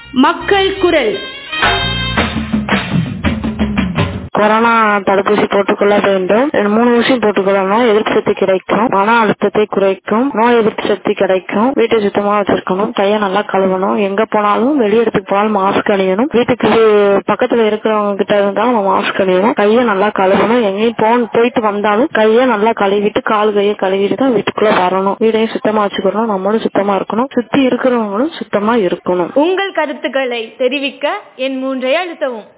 மக்கள் குரல் கொரோனா தடுப்பூசி போட்டுக்கொள்ள வேண்டும் மூணு ஊசி போட்டுக்கொள்ளணும் எதிர்ப்பு சக்தி கிடைக்கும் மன அழுத்தத்தை குறைக்கும் நோய் எதிர்ப்பு சக்தி கிடைக்கும் வீட்டை சுத்தமா வச்சிருக்கணும் கையை நல்லா கழுவணும் எங்க போனாலும் வெளியிடத்துக்கு போனாலும் மாஸ்க் அணியணும் வீட்டுக்கு பக்கத்துல இருக்கிறவங்க கிட்ட இருந்தாலும் நம்ம மாஸ்க் அணியணும் கையை நல்லா கழுவணும் எங்கேயும் போ போயிட்டு வந்தாலும் கையை நல்லா கழுவிட்டு கால் கையை கழுவிட்டு தான் வீட்டுக்குள்ள வரணும் வீடையும் சுத்தமா வச்சுக்கணும் நம்மளும் சுத்தமா இருக்கணும் சுத்தி இருக்கிறவங்களும் சுத்தமா இருக்கணும் உங்கள் கருத்துக்களை தெரிவிக்க என் மூன்றை அழுத்தவும்